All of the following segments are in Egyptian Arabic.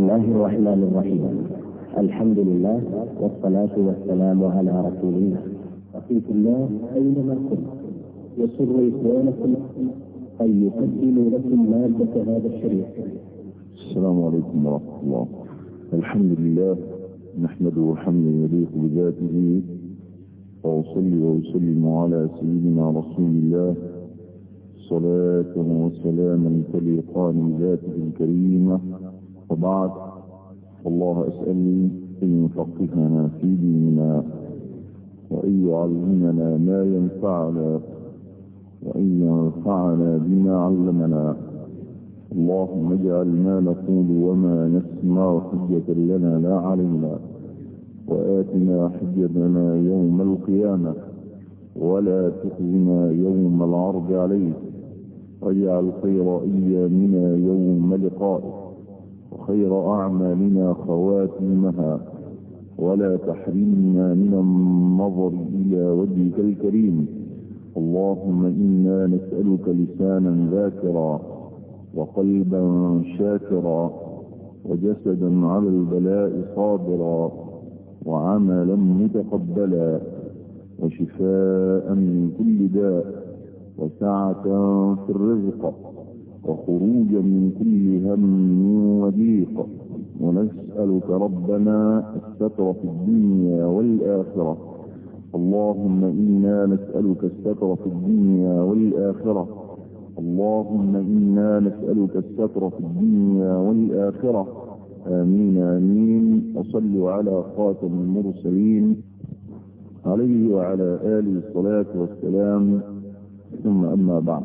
الله الرحمن الرحيم الحمد لله والصلاة والسلام على رسول الله أخي في الله أينما كنت يسر إخوانكم أن يقدموا لكم مادة هذا الشريف السلام عليكم ورحمة الله الحمد لله نحمده حمدا يليق بذاته وأصلي وأسلم على سيدنا رسول الله صلاة وسلاما تليقان بذاته الكريمة وبعد الله أسأل أن يفقهنا في ديننا وأن يعلمنا ما ينفعنا وأن ينفعنا بما علمنا اللهم اجعل ما نقول وما نسمع حجة لنا لا علينا وآتنا حجتنا يوم القيامة ولا تخزنا يوم العرض عليك واجعل خير أيامنا يوم لقائك وخير أعمالنا خواتمها ولا تحرمنا من النظر إلى وجهك الكريم اللهم إنا نسألك لسانا ذاكرا وقلبا شاكرا وجسدا على البلاء صابرا وعملا متقبلا وشفاء من كل داء وسعة في الرزق وخروجا من كل هم وضيق ونسألك ربنا الستر في الدنيا والآخرة اللهم إنا نسألك الستر في الدنيا والآخرة اللهم إنا نسألك الستر في الدنيا والآخرة آمين آمين وصلوا على خاتم المرسلين عليه وعلى آله الصلاة والسلام ثم أما بعد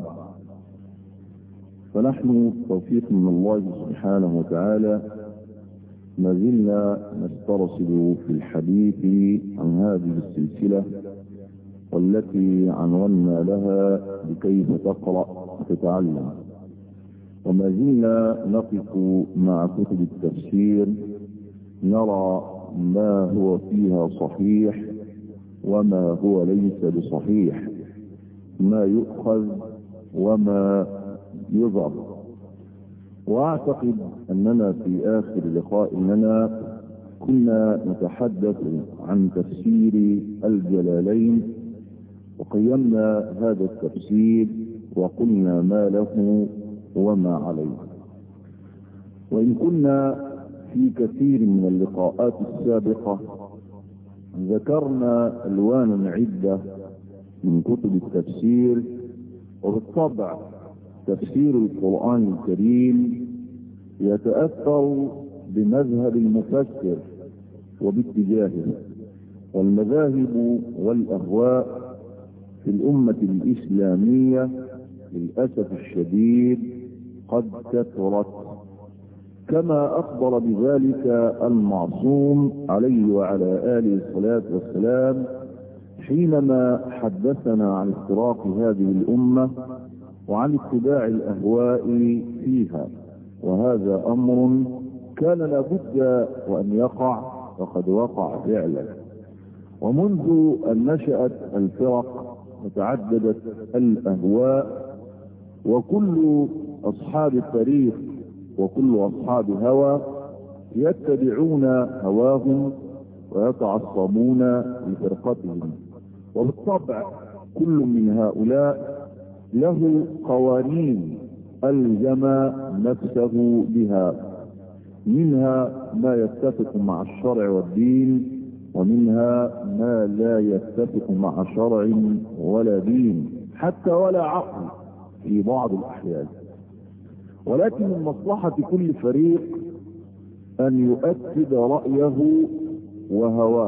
فنحن توفيق من الله سبحانه وتعالى ما زلنا نسترسل في الحديث عن هذه السلسلة والتي عنونا لها بكيف تقرأ وتتعلم وما زلنا نقف مع كتب التفسير نرى ما هو فيها صحيح وما هو ليس بصحيح ما يؤخذ وما يضر واعتقد اننا في اخر لقاء لنا كنا نتحدث عن تفسير الجلالين وقيمنا هذا التفسير وقلنا ما له وما عليه وإن كنا في كثير من اللقاءات السابقة ذكرنا ألوانا عدة من كتب التفسير وبالطبع تفسير القرآن الكريم يتأثر بمذهب المفسر وباتجاهه والمذاهب والأهواء في الأمة الإسلامية للأسف الشديد قد كثرت كما أخبر بذلك المعصوم عليه وعلى آله الصلاة والسلام حينما حدثنا عن افتراق هذه الأمة وعن اتباع الأهواء فيها وهذا أمر كان لابد وأن يقع وقد وقع فعلا ومنذ أن نشأت الفرق وتعددت الأهواء وكل أصحاب التاريخ وكل أصحاب هوى يتبعون هواهم ويتعصبون لفرقتهم وبالطبع كل من هؤلاء له قوانين ألزم نفسه بها منها ما يتفق مع الشرع والدين ومنها ما لا يتفق مع شرع ولا دين حتى ولا عقل في بعض الأحيان ولكن من مصلحة كل فريق أن يؤكد رأيه وهواه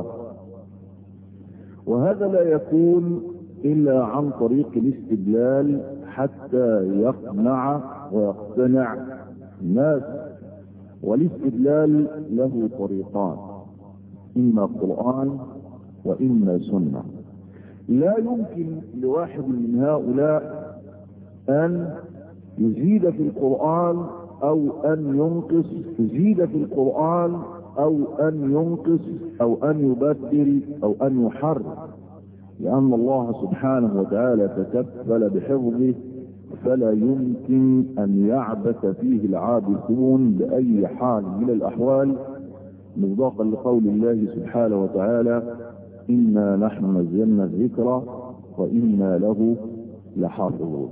وهذا لا يكون إلا عن طريق الاستدلال حتى يقنع ويقتنع الناس والاستدلال له طريقان إما قرآن وإما سنة لا يمكن لواحد من هؤلاء أن يزيد في القرآن أو أن ينقص يزيد في القرآن أو أن ينقص أو أن يبدل أو أن يحرف لأن الله سبحانه وتعالى تكفل بحفظه فلا يمكن أن يعبث فيه العابثون بأي حال من الأحوال مصداقا لقول الله سبحانه وتعالى إنا نحن نزلنا الذكر وإنا له لحافظون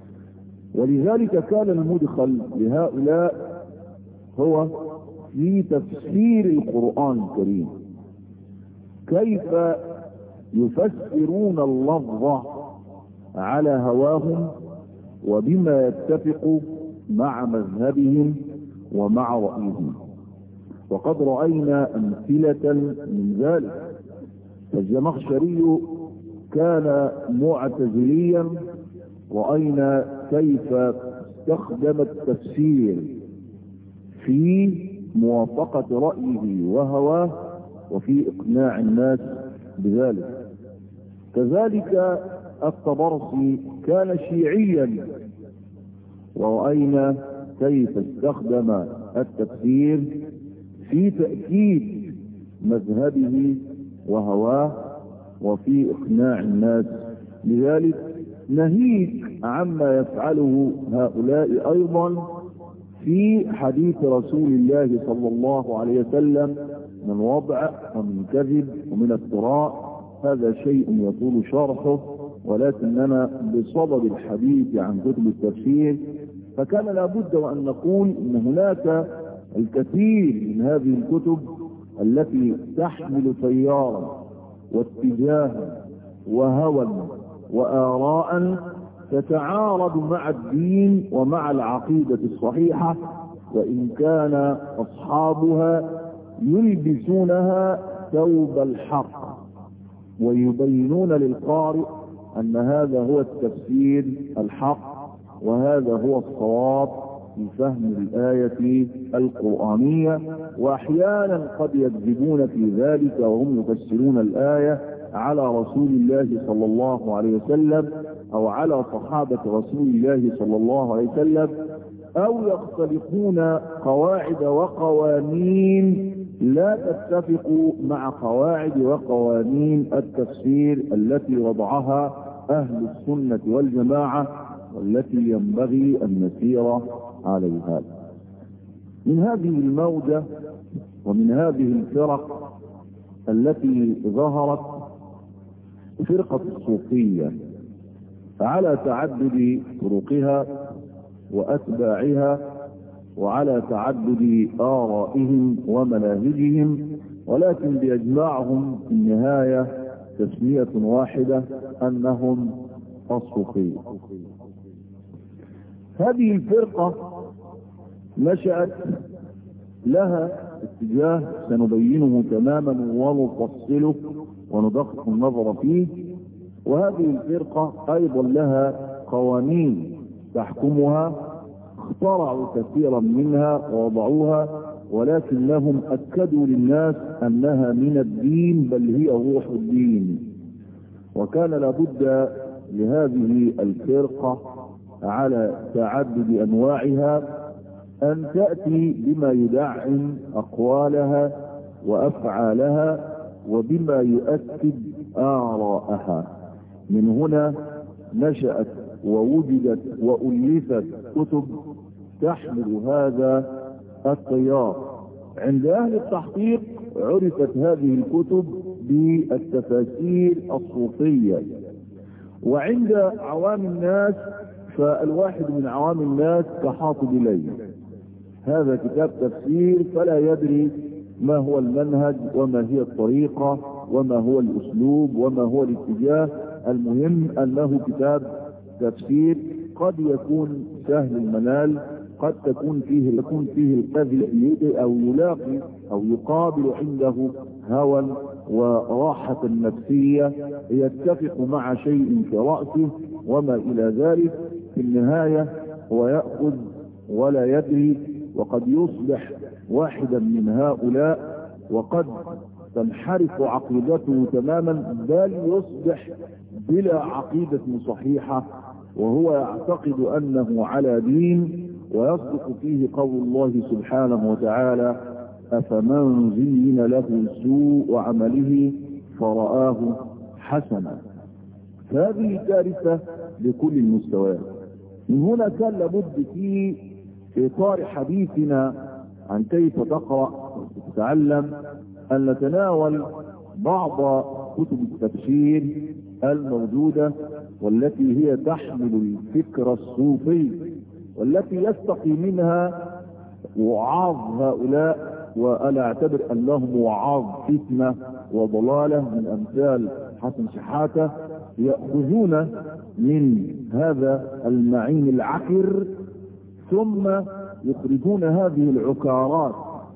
ولذلك كان المدخل لهؤلاء هو في تفسير القرآن الكريم كيف يفسرون اللفظ على هواهم وبما يتفق مع مذهبهم ومع رأيهم وقد رأينا أمثلة من ذلك فالزمخشري كان معتزليا رأينا كيف استخدم التفسير في موافقة رأيه وهواه وفي إقناع الناس بذلك كذلك الطبرسي كان شيعيا ورأينا كيف استخدم التفسير في تأكيد مذهبه وهواه وفي إقناع الناس لذلك نهيك عما يفعله هؤلاء أيضا في حديث رسول الله صلى الله عليه وسلم من وضع ومن كذب ومن افتراء هذا شيء يطول شرحه ولكننا بصدد الحديث عن كتب التفسير فكان لابد وأن نقول أن هناك الكثير من هذه الكتب التي تحمل تيارا واتجاها وهوى وآراء تتعارض مع الدين ومع العقيدة الصحيحة وإن كان أصحابها يلبسونها ثوب الحق ويبينون للقارئ أن هذا هو التفسير الحق وهذا هو الصواب في فهم الآية القرآنية وأحيانا قد يكذبون في ذلك وهم يفسرون الآية على رسول الله صلى الله عليه وسلم أو على صحابة رسول الله صلى الله عليه وسلم أو يختلقون قواعد وقوانين لا تتفق مع قواعد وقوانين التفسير التي وضعها أهل السنة والجماعة والتي ينبغي أن نسير عليها من هذه الموجة ومن هذه الفرق التي ظهرت فرقة الصوفية على تعدد طرقها وأتباعها وعلى تعدد آرائهم ومناهجهم ولكن بيجمعهم في النهاية تسمية واحدة أنهم الصوفية هذه الفرقة نشأت لها اتجاه سنبينه تماما ونفصله وندقق النظر فيه وهذه الفرقة أيضا لها قوانين تحكمها اخترعوا كثيرا منها ووضعوها ولكنهم أكدوا للناس أنها من الدين بل هي روح الدين وكان لابد لهذه الفرقة على تعدد أنواعها أن تأتي بما يدعم أقوالها وأفعالها وبما يؤكد آراءها من هنا نشأت ووجدت وألفت كتب تحمل هذا التيار عند أهل التحقيق عرفت هذه الكتب بالتفاسير الصوفية وعند عوام الناس فالواحد من عوام الناس كحاطب ليل هذا كتاب تفسير فلا يدري ما هو المنهج وما هي الطريقة وما هو الأسلوب وما هو الاتجاه المهم أنه كتاب تفسير قد يكون سهل المنال قد تكون فيه يكون فيه القذل أو يلاقي أو يقابل عنده هوى وراحة نفسية يتفق مع شيء في رأسه وما إلى ذلك في النهاية هو يأخذ ولا يدري وقد يصبح واحدا من هؤلاء وقد تنحرف عقيدته تماما بل يصبح بلا عقيدة صحيحة وهو يعتقد أنه على دين ويصدق فيه قول الله سبحانه وتعالى أفمن زين له سوء عمله فرآه حسنا فهذه كارثة لكل المستويات من هنا كان لابد في إطار حديثنا عن كيف تقرأ وتتعلم أن نتناول بعض كتب التفسير الموجودة والتي هي تحمل الفكر الصوفي والتي يستقي منها وعاظ هؤلاء وأنا أعتبر أنهم وعاظ فتنة وضلالة من أمثال حسن شحاتة يأخذون من هذا المعين العكر ثم يخرجون هذه العكارات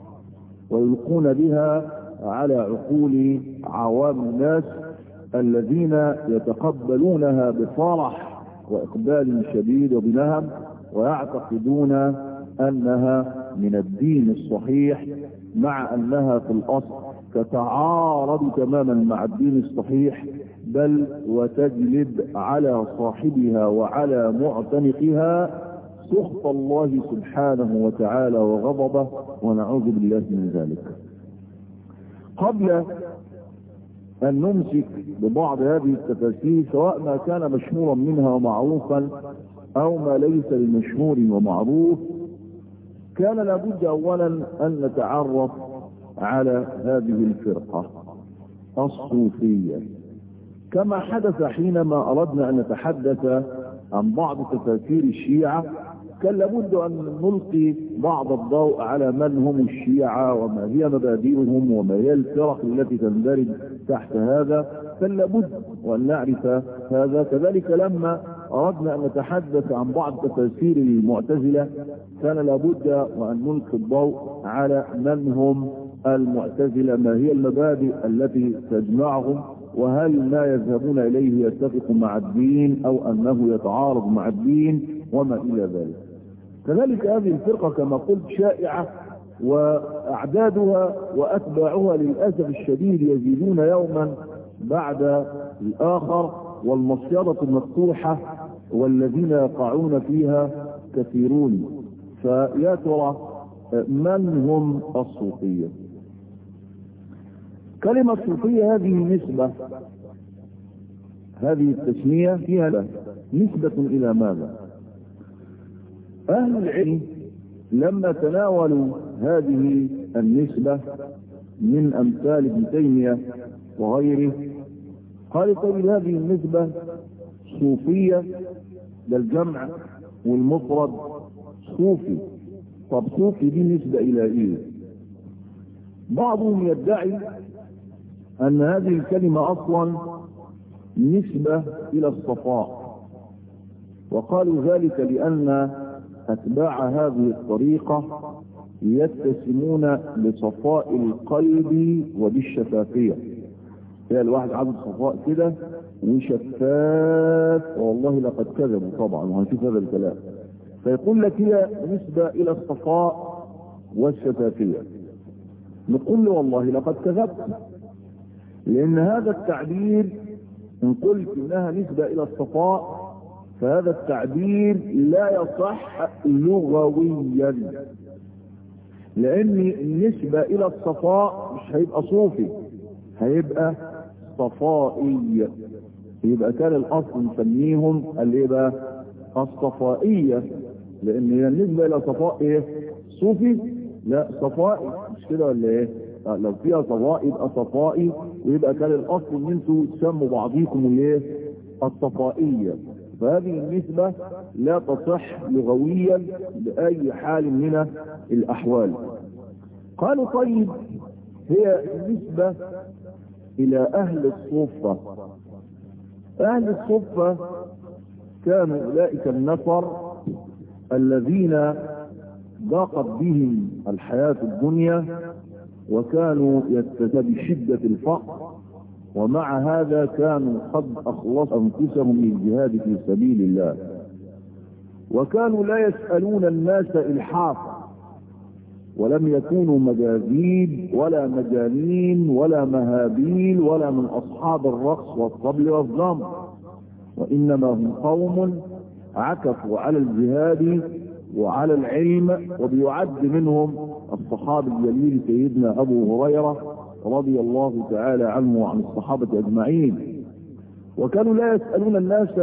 ويلقون بها على عقول عوام الناس الذين يتقبلونها بفرح وإقبال شديد وبنهم ويعتقدون أنها من الدين الصحيح مع أنها في الأصل تتعارض تماما مع الدين الصحيح بل وتجلب على صاحبها وعلى معتنقها سخط الله سبحانه وتعالى وغضبه ونعوذ بالله من ذلك قبل أن نمسك ببعض هذه التفاسير سواء ما كان مشهورا منها ومعروفا أو ما ليس بمشهور ومعروف كان لابد أولا أن نتعرف على هذه الفرقة الصوفية كما حدث حينما أردنا أن نتحدث عن بعض تفاسير الشيعة كان لابد أن نلقي بعض الضوء على من هم الشيعة وما هي مبادئهم وما هي الفرق التي تندرج تحت هذا كان لابد وأن نعرف هذا كذلك لما أردنا أن نتحدث عن بعض تفاسير المعتزلة كان لابد وأن نلقي الضوء على من هم المعتزلة ما هي المبادئ التي تجمعهم وهل ما يذهبون إليه يتفق مع الدين أو أنه يتعارض مع الدين وما إلى ذلك كذلك هذه الفرقة كما قلت شائعة وأعدادها وأتباعها للأسف الشديد يزيدون يوما بعد الآخر والمصيدة المفتوحة والذين يقعون فيها كثيرون فيا ترى من هم الصوفية كلمة صوفية هذه نسبة هذه التسمية فيها نسبة إلى ماذا أهل العلم لما تناولوا هذه النسبة من أمثال ابن تيمية وغيره قال طيب هذه النسبة صوفية للجمع والمفرد صوفي طب صوفي دي نسبة إلى إيه بعضهم يدعي أن هذه الكلمة أصلا نسبة إلى الصفاء وقالوا ذلك لأن أتباع هذه الطريقة يتسمون بصفاء القلب وبالشفافية هي الواحد عبد صفاء كده وشفاف والله لقد كذبوا طبعا وهنشوف هذا الكلام فيقول لك هي نسبة إلى الصفاء والشفافية نقول له والله لقد كذبت لأن هذا التعبير إن قلت إنها نسبة إلى الصفاء فهذا التعبير لا يصح لغويا لأن النسبة إلى الصفاء مش هيبقى صوفي هيبقى صفائي يبقى كان الأصل نسميهم اللي بقى الصفائية لأن هي النسبة إلى صفاء إيه؟ صوفي لا صفائي مش كده ولا إيه؟ لو فيها صفاء يبقى صفائي ويبقى كان الأصل إن أنتوا تسموا بعضيكم الإيه؟ الصفائية فهذه النسبة لا تصح لغويا بأي حال من الأحوال قالوا طيب هي نسبة إلى أهل الصفة أهل الصفة كانوا أولئك النفر الذين ضاقت بهم الحياة الدنيا وكانوا يتسى بشدة الفقر ومع هذا كانوا قد أخلصوا أنفسهم للجهاد في سبيل الله وكانوا لا يسألون الناس إلحافا ولم يكونوا مجاذيب ولا مجانين ولا مهابيل ولا من أصحاب الرقص والطبل والضم وإنما هم قوم عكفوا على الجهاد وعلى العلم وبيعد منهم الصحابي الجليل سيدنا أبو هريرة رضي الله تعالى عنه وعن الصحابة أجمعين وكانوا لا يسألون الناس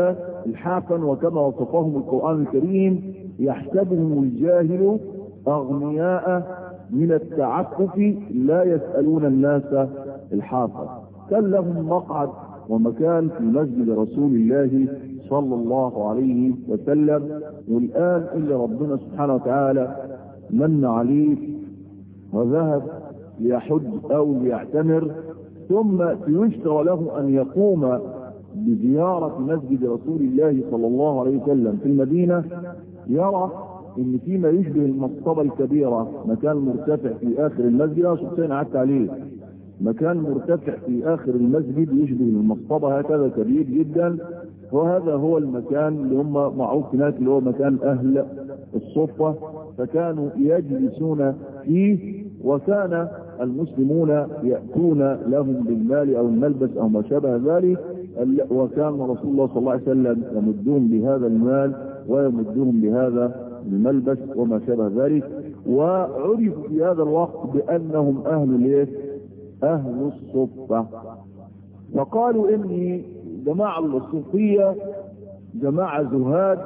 الحافا وكما وصفهم القرآن الكريم يحسبهم الجاهل أغنياء من التعفف لا يسألون الناس الحافا كان لهم مقعد ومكان في مسجد رسول الله صلى الله عليه وسلم والآن إلا ربنا سبحانه وتعالى من عليه وذهب ليحج أو ليعتمر ثم يشترى له أن يقوم بزيارة مسجد رسول الله صلى الله عليه وسلم في المدينة يرى ان فيما يشبه المصطبة الكبيرة مكان مرتفع في اخر المسجد انا شخصيا قعدت عليه مكان مرتفع في اخر المسجد يشبه المصطبة هكذا كبير جدا وهذا هو المكان اللي هم معروف هناك اللي هو مكان اهل الصفة فكانوا يجلسون فيه وكان المسلمون يأتون لهم بالمال او الملبس او ما شابه ذلك وكان رسول الله صلى الله عليه وسلم يمدهم بهذا المال ويمدهم بهذا الملبس وما شابه ذلك وعرفوا في هذا الوقت بأنهم أهل الايه؟ أهل الصفة فقالوا إن جماعة الصوفية جماعة زهاد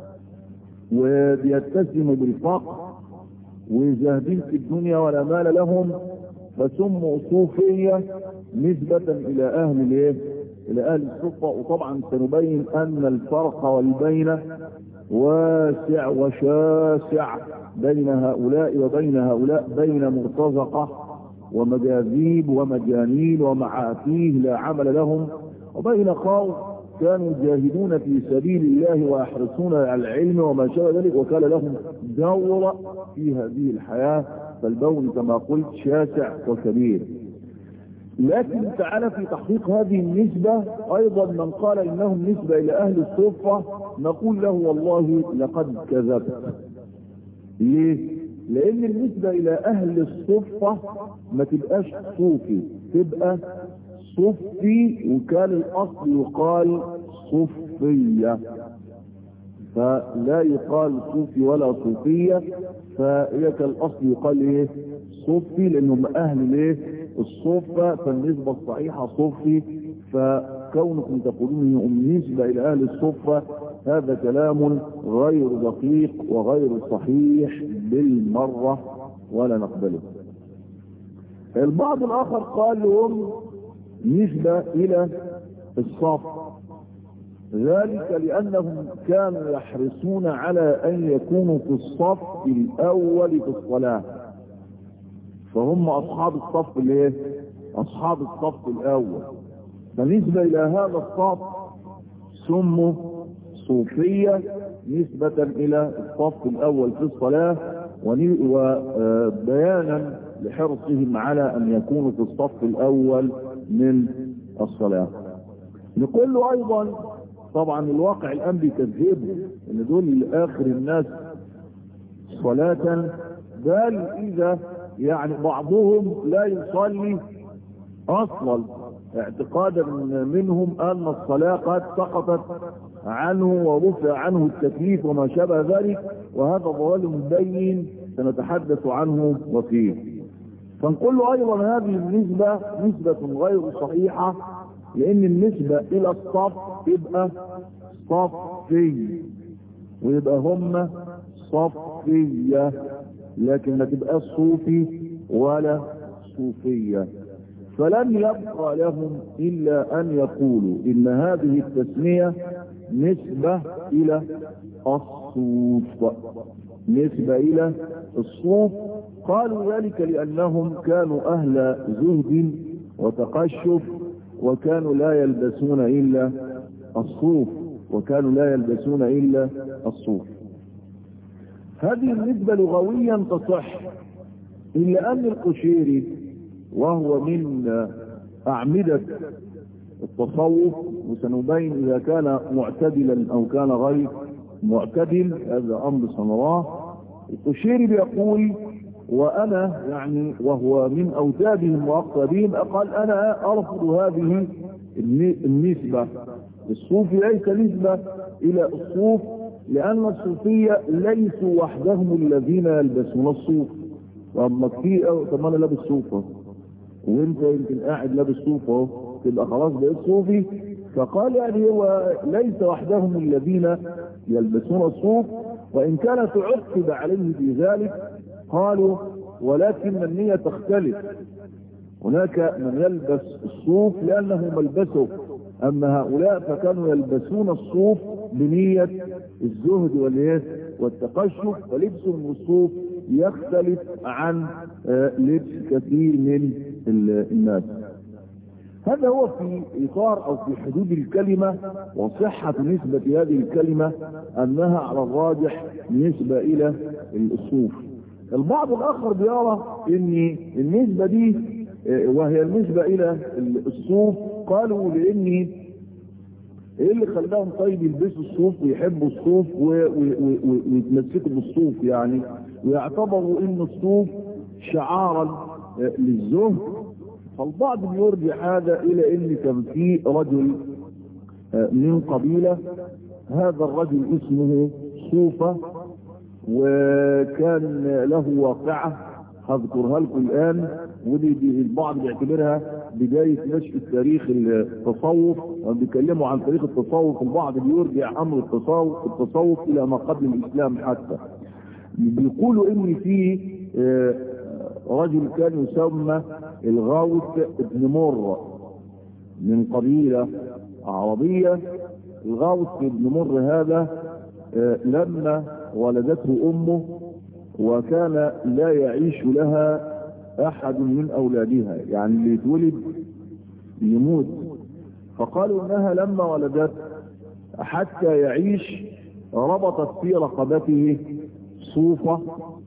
وبيتسموا بالفقر وزاهدين في الدنيا ولا مال لهم فسموا صوفية نسبة إلى أهل الايه؟ إلى أهل الصفة وطبعا سنبين أن الفرق والبين واسع وشاسع بين هؤلاء وبين هؤلاء بين مرتزقة ومجاذيب ومجانين ومعافيه لا عمل لهم وبين قوم كانوا يجاهدون في سبيل الله ويحرصون على العلم وما شابه ذلك وكان لهم دور في هذه الحياة فالبون كما قلت شاسع وكبير لكن تعالى في تحقيق هذه النسبة ايضا من قال انهم نسبة الى اهل الصفة نقول له والله لقد كذبت ليه لان النسبة الى اهل الصفة ما تبقاش صوفي تبقى صفي وكان الاصل يقال صفية فلا يقال صوفي ولا صوفية فهي كالاصل يقال ايه صفي لانهم اهل الايه الصفة فالنسبة الصحيحة صفي فكونكم تقولون انهم نسبة الى اهل الصفة هذا كلام غير دقيق وغير صحيح بالمرة ولا نقبله البعض الاخر قال لهم نسبة الى الصف ذلك لانهم كانوا يحرصون على ان يكونوا في الصف الاول في الصلاه فهم اصحاب الصف الايه اصحاب الصف الاول فنسبة الى هذا الصف سموا صوفية نسبة الى الصف الاول في الصلاة وبيانا لحرصهم على ان يكونوا في الصف الاول من الصلاة نقول له ايضا طبعا الواقع الان بيكذبه ان دول اخر الناس صلاة بل اذا يعني بعضهم لا يصلي اصلا اعتقادا منهم ان الصلاة قد سقطت عنه ورفع عنه التكليف وما شابه ذلك وهذا ضلال مبين سنتحدث عنه وفيه فنقول له ايضا هذه النسبة نسبة غير صحيحة لان النسبة الى الصف تبقى صفي ويبقى هم صفية لكن ما تبقى صوفي ولا صوفية فلم يبقى لهم إلا أن يقولوا إن هذه التسمية نسبة إلى الصوف نسبة إلى الصوف قالوا ذلك لأنهم كانوا أهل زهد وتقشف وكانوا لا يلبسون إلا الصوف وكانوا لا يلبسون إلا الصوف هذه النسبة لغويا تصح إلا أن القشيري وهو من أعمدة التصوف وسنبين إذا كان معتدلا أو كان غير معتدل هذا أمر سنراه القشيري بيقول وأنا يعني وهو من أوتادهم وأقربهم قال أنا أرفض هذه النسبة الصوفي ليس نسبة إلى الصوف لأن الصوفية ليسوا وحدهم الذين يلبسون الصوف واما كتير طب انا لابس صوف اهو وانت يمكن قاعد لابس صوف اهو تبقى خلاص بقيت صوفي فقال يعني هو ليس وحدهم الذين يلبسون الصوف وإن كان تعقب عليه في ذلك قالوا ولكن النية تختلف هناك من يلبس الصوف لأنه ملبسه أما هؤلاء فكانوا يلبسون الصوف بنية الزهد والإيه والتقشف فلبسهم الصوف يختلف عن لبس كثير من الناس هذا هو في إطار أو في حدود الكلمة وصحة نسبة هذه الكلمة أنها على الراجح نسبة إلى الصوف البعض الآخر بيرى أن النسبة دي وهي النسبة إلى الصوف قالوا لأن ايه اللي خلاهم طيب يلبسوا الصوف ويحبوا الصوف ويتمسكوا بالصوف يعني ويعتبروا ان الصوف شعارا للزهد فالبعض بيرجع هذا الى ان كان في رجل من قبيلة هذا الرجل اسمه صوفة وكان له واقعة هذكرها لكم الان ودي البعض بيعتبرها بداية نشأ تاريخ التصوف وبيتكلموا عن تاريخ التصوف البعض بيرجع امر التصوف التصوف الى ما قبل الاسلام حتى بيقولوا ان في رجل كان يسمى الغاوث ابن مر من قبيلة عربية الغاوث ابن مر هذا لما ولدته امه وكان لا يعيش لها احد من اولادها يعني اللي يتولد يموت فقالوا انها لما ولدت حتى يعيش ربطت في رقبته صوفة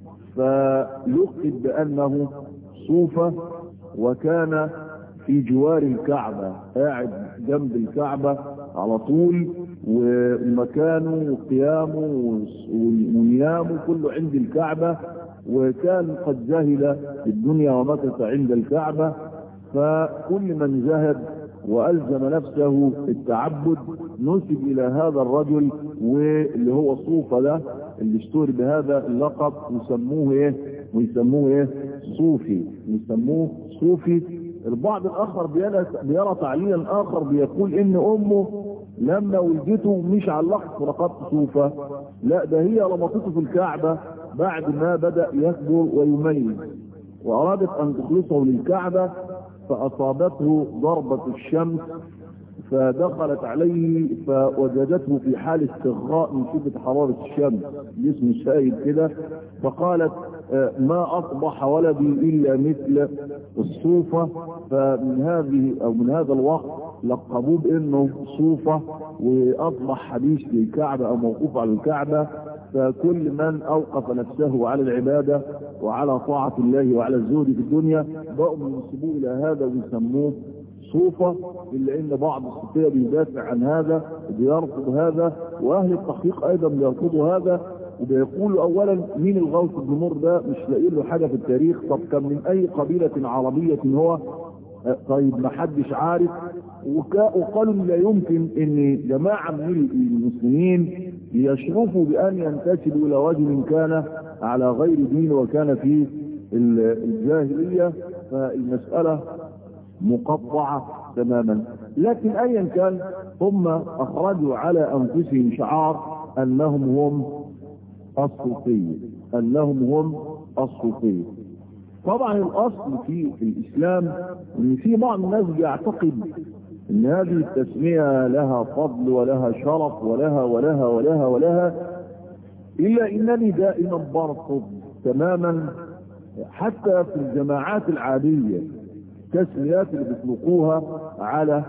فلقب بانه صوفة وكان في جوار الكعبة قاعد جنب الكعبة على طول ومكانه وقيامه ونيامه كله عند الكعبة وكان قد زهد الدنيا ومكث عند الكعبة فكل من زهد وألزم نفسه التعبد نسب إلى هذا الرجل واللي هو صوفة ده اللي اشتهر بهذا اللقب يسموه ايه ويسموه ايه صوفي يسموه صوفي البعض الآخر بيرى تعليلا آخر بيقول إن أمه لما ولدته مش علقت في رقبته صوفة لا ده هي ربطته في الكعبة بعد ما بدأ يكبر ويميز وأرادت أن تخلصه للكعبة فأصابته ضربة الشمس فدخلت عليه فوجدته في حال استغراء من شدة حرارة الشمس جسم شايب كده فقالت ما أصبح ولدي إلا مثل الصوفة فمن هذه أو من هذا الوقت لقبوه بأنه صوفة وأصبح حديث للكعبة أو موقوف على الكعبة فكل من أوقف نفسه على العبادة وعلى طاعة الله وعلى الزهد في الدنيا بقوا ينسبوه إلى هذا ويسموه صوفة إلا إن بعض الصوفية بيدافع عن هذا وبيرفض هذا وأهل التحقيق أيضا بيرفضوا هذا وبيقولوا أولا مين الغوث بن مر ده مش لاقي له حاجة في التاريخ طب كان من أي قبيلة عربية هو طيب ما حدش عارف وقالوا لا يمكن ان جماعة من المسلمين يشرفوا بأن ينتسبوا إلى رجل كان على غير دين وكان في الجاهلية فالمسألة مقطعة تماما لكن ايا كان هم اخرجوا على انفسهم شعار انهم هم الصوفية انهم هم الصوفية طبعا الاصل في, في الاسلام ان في بعض الناس بيعتقد ان هذه التسمية لها فضل ولها شرف ولها ولها ولها ولها الا انني دائما برفض تماما حتى في الجماعات العادية التسميات اللي بيطلقوها على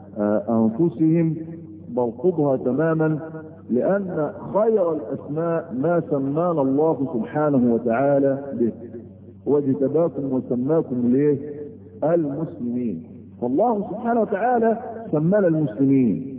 انفسهم برفضها تماما لان خير الاسماء ما سمانا الله سبحانه وتعالى به واجتباكم وسماكم ليه المسلمين فالله سبحانه وتعالى سمانا المسلمين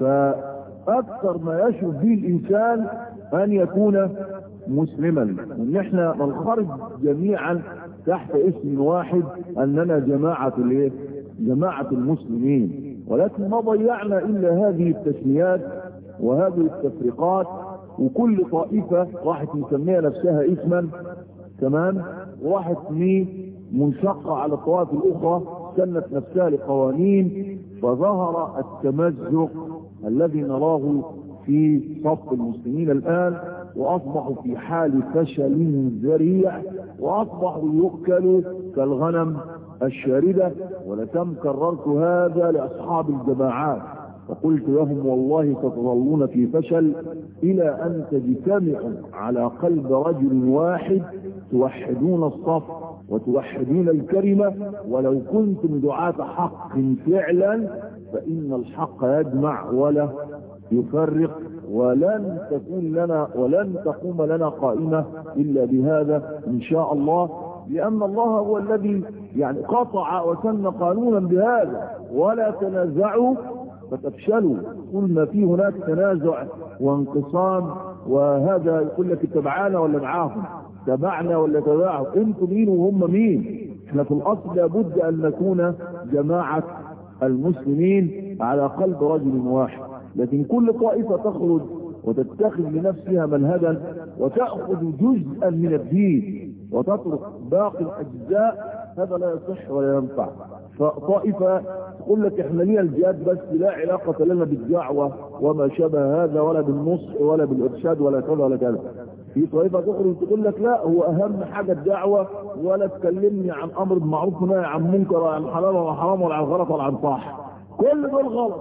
فاكثر ما يشرف به الانسان ان يكون مسلما وان احنا ننخرج جميعا تحت اسم واحد اننا جماعة الايه جماعة المسلمين ولكن ما ضيعنا الا هذه التسميات وهذه التفريقات وكل طائفة راحت مسمية نفسها اسما تمام وراحت منشقة على الطوائف الاخرى سنت نفسها لقوانين فظهر التمزق الذي نراه في صف المسلمين الآن وأصبحوا في حال فشل ذريع وأصبحوا يؤكلوا كالغنم الشاردة ولكم كررت هذا لأصحاب الجماعات وقلت لهم والله ستظلون في فشل إلى أن تجتمعوا على قلب رجل واحد توحدون الصف وتوحدون الكلمة ولو كنتم دعاة حق فعلا فإن الحق يجمع ولا يفرق ولن تكون لنا ولن تقوم لنا قائمة إلا بهذا إن شاء الله لأن الله هو الذي يعني قطع وسن قانونا بهذا ولا تنازعوا فتفشلوا كل ما في هناك تنازع وانقسام وهذا يقول لك تبعانا ولا معاهم تبعنا ولا تبعهم انتم مين وهم مين احنا في الاصل لابد ان نكون جماعة المسلمين على قلب رجل واحد لكن كل طائفة تخرج وتتخذ لنفسها منهجا وتأخذ جزءا من الدين وتترك باقي الأجزاء هذا لا يصح ولا ينفع فطائفة تقول لك احنا لينا الجهاد بس لا علاقة لنا بالدعوة وما شابه هذا ولا بالنصح ولا بالإرشاد ولا كذا ولا كذا في طائفة تخرج تقول لك لا هو أهم حاجة الدعوة ولا تكلمني عن أمر معروف ونهي عن منكر ولا عن حلال ولا حرام ولا عن غلط ولا عن صح كل دول غلط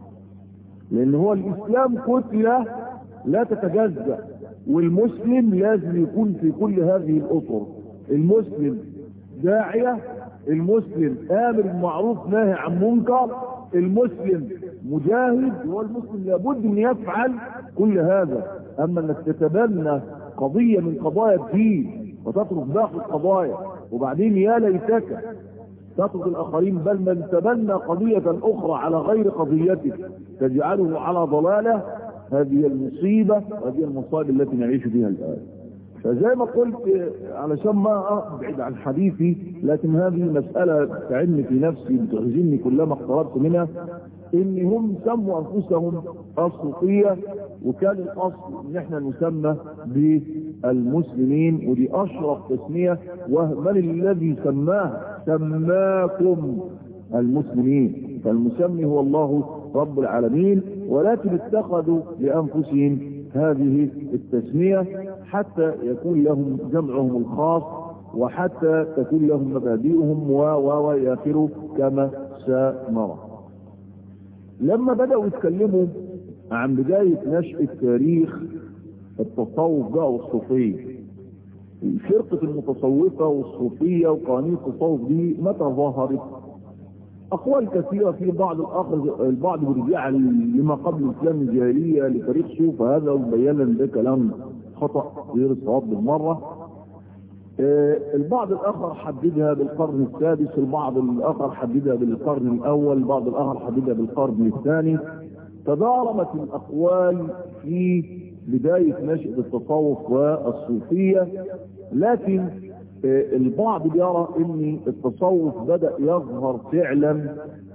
لأن هو الإسلام كتلة لا تتجزأ والمسلم لازم يكون في كل هذه الأطر المسلم داعية المسلم آمر بالمعروف ناهي عن منكر المسلم مجاهد هو المسلم لابد ان يفعل كل هذا اما انك تتبنى قضية من قضايا الدين وتترك باقي القضايا وبعدين يا ليتك تترك الاخرين بل من تبنى قضية اخرى على غير قضيتك تجعله على ضلالة هذه المصيبة وهذه المصائب التي نعيش فيها الان فزي ما قلت علشان ما ابعد عن حديثي لكن هذه مسألة تعني في نفسي بتخزني كلما اقتربت منها ان هم سموا انفسهم الصوفية وكان الاصل ان احنا نسمى بالمسلمين ودي اشرف تسمية ومن الذي سماه سماكم المسلمين فالمسمي هو الله رب العالمين ولكن اتخذوا لانفسهم هذه التسمية حتى يكون لهم جمعهم الخاص وحتى تكون لهم مبادئهم و و وياخروا كما سنرى لما بدأوا يتكلموا عن بداية نشأة تاريخ التصوف بقى والصوفية فرقة المتصوفة والصوفية وقوانين التصوف دي متى ظهرت أقوال كثيرة في بعض الآخر البعض بيرجع لما قبل الإسلام الجاهلية لتاريخ صوف هذا وبينا ده كلام خطأ غير الصواب بالمرة آه البعض الآخر حددها بالقرن السادس البعض الآخر حددها بالقرن الأول البعض الآخر حددها بالقرن الثاني تضاربت الأقوال في بداية نشأة التصوف والصوفية لكن البعض يرى ان التصوف بدأ يظهر فعلا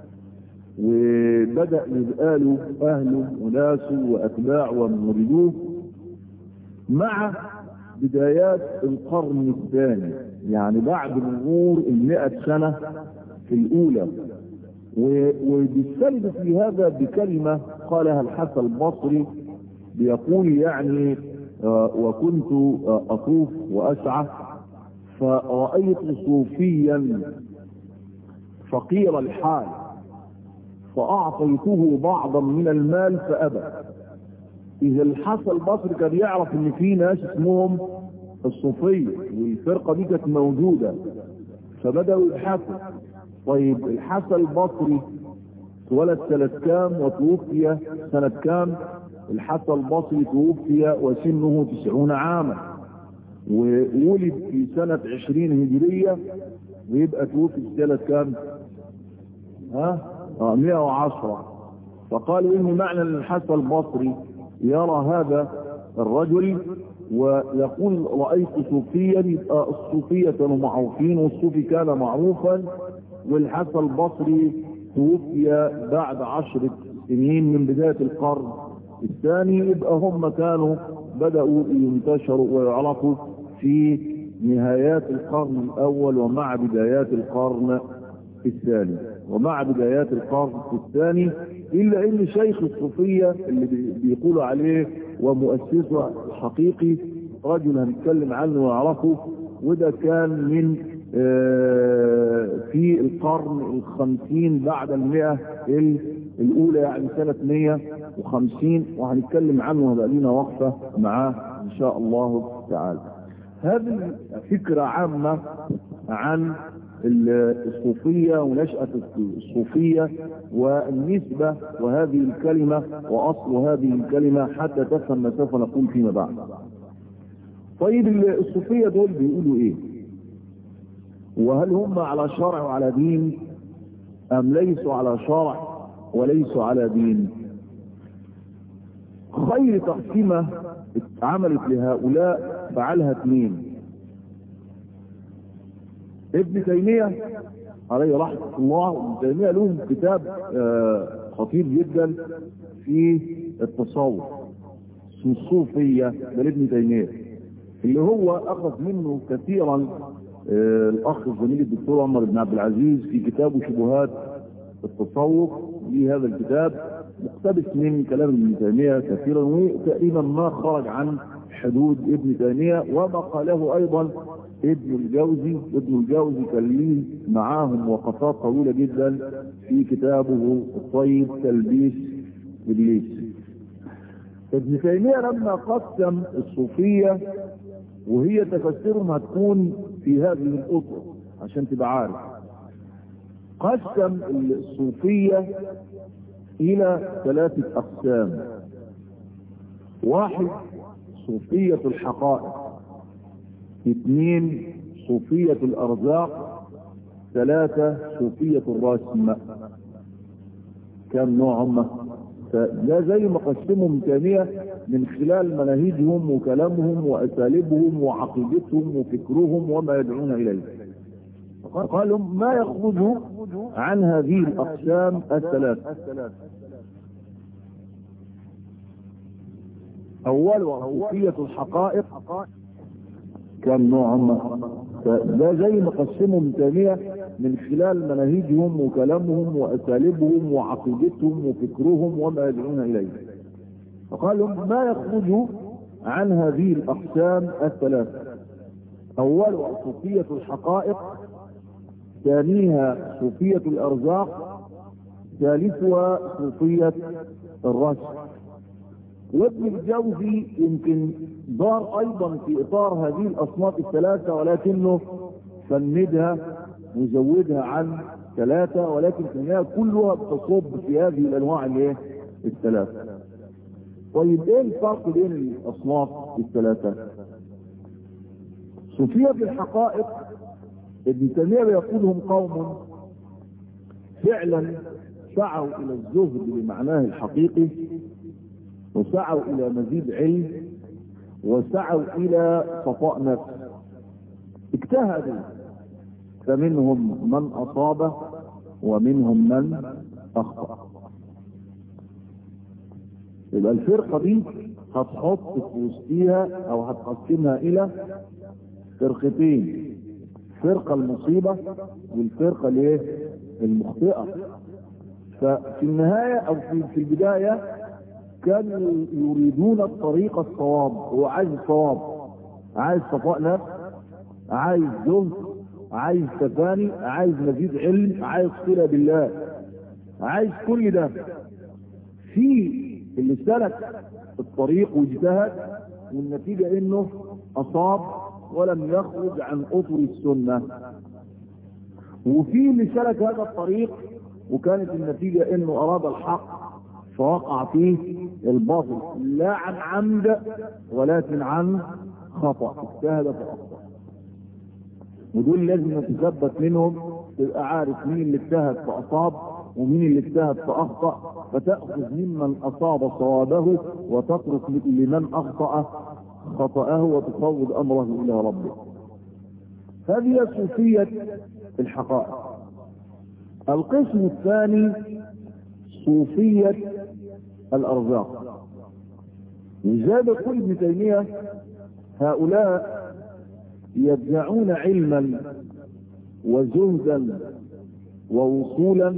وبدأ يبقى له اهله وناسه واتباعه ومريدوه مع بدايات القرن الثاني يعني بعد مرور المئة سنة في الاولى وبيستند في هذا بكلمة قالها الحسن البصري بيقول يعني وكنت اطوف واسعى فرأيت صوفيا فقير الحال فأعطيته بعضا من المال فأبى إذا الحسن البصري كان يعرف إن في ناس اسمهم الصوفية والفرقة دي كانت موجودة فبدأوا يبحثوا طيب الحسن البصري اتولد سنة كام وتوفي سنة كام الحسن البصري توفي وسنه تسعون عاما وولد في سنة عشرين هجرية ويبقى توفي في سنة كام ها اه 110 فقالوا ان معنى الحسن البصري يرى هذا الرجل ويقول رأيت صوفيا يبقى الصوفية كانوا معروفين والصوفي كان معروفا والحسن البصري توفي بعد عشر سنين من بداية القرن الثاني يبقى هم كانوا بدأوا ينتشروا ويعرفوا في نهايات القرن الأول ومع بدايات القرن الثاني ومع بدايات القرن الثاني إلا أن شيخ الصوفية اللي بيقولوا عليه ومؤسسه الحقيقي رجل هنتكلم عنه ونعرفه وده كان من في القرن الخمسين بعد المئة الأولى يعني سنة 150 وهنتكلم عنه وهبقى لنا وقفة معاه إن شاء الله تعالى هذه فكرة عامة عن الصوفية ونشأة الصوفية والنسبة وهذه الكلمة وأصل هذه الكلمة حتى تفهم ما سوف نقول فيما بعد طيب الصوفية دول بيقولوا ايه وهل هم على شرع وعلى دين ام ليسوا على شرع وليسوا على دين خير تقسيمة عملت لهؤلاء فعلها اثنين ابن تيمية عليه رحمة الله ابن تيمية لهم كتاب خطير جدا في التصوف اسمه الصوفية لابن تيمية اللي هو اخذ منه كثيرا الاخ الزميل الدكتور عمر بن عبد العزيز في كتابه شبهات التصوف في هذا الكتاب مقتبس من كلام ابن تيمية كثيرا وتقريبا ما خرج عن حدود ابن تيمية وما قاله ايضا ابن الجوزي ابن الجوزي كان ليه معاهم وقفات طويلة جدا في كتابه الطيب تلبيس ابليس ابن تيمية لما قسم الصوفية وهي تفسيرهم هتكون في هذه الأطر عشان تبقى عارف قسم الصوفية إلى ثلاثة أقسام واحد صوفية الحقائق اثنين صوفية الأرزاق ثلاثة صوفية الرسم كم نوع هم ده زي ما قسمهم تانية من خلال مناهجهم وكلامهم وأساليبهم وعقيدتهم وفكرهم وما يدعون إليه قالوا ما يخرج عن هذه الأقسام الثلاث أولها صوفية الحقائق كم نوع هم ده زي ما قسمهم تانية من خلال مناهجهم وكلامهم وأساليبهم وعقيدتهم وفكرهم وما يدعون إليه فقالوا ما يخرج عن هذه الأقسام الثلاث أولها صوفية الحقائق ثانيها صوفية الأرزاق ثالثها صوفية الرسم وابن الجوزي يمكن دار ايضا في اطار هذه الاصناف الثلاثة ولكنه فندها وزودها عن ثلاثة ولكن في النهاية كلها بتصب في هذه الانواع الايه الثلاثة طيب ايه الفرق بين الاصناف الثلاثة صوفية الحقائق ابن تيمية يقول هم قوم فعلا سعوا الى الزهد بمعناه الحقيقي وسعوا الى مزيد علم وسعوا الى صفاء نفس اجتهدوا فمنهم من اصاب ومنهم من اخطا يبقى الفرقه دي هتحط في وسطيها او هتقسمها الى فرقتين فرقه المصيبه والفرقه الايه المخطئه ففي النهايه او في في البدايه كانوا يريدون الطريق الصواب هو عايز الصواب عايز صفاء نفس عايز زهد عايز تفاني عايز مزيد علم عايز صلة بالله عايز كل ده في اللي سلك الطريق واجتهد والنتيجة انه اصاب ولم يخرج عن اطر السنة وفي اللي سلك هذا الطريق وكانت النتيجة انه اراد الحق فوقع فيه الباطل لا عن عمد ولكن عن خطأ اجتهد فأخطأ ودول لازم نتثبت منهم تبقى عارف مين اللي اجتهد فأصاب ومين اللي اجتهد فأخطأ فتأخذ ممن أصاب صوابه وتترك لمن أخطأ خطأه وتفوض أمره إلى ربه هذه صوفية الحقائق القسم الثاني صوفية الأرزاق وزاد كل ابن تيمية هؤلاء يدعون علما وزهدا ووصولا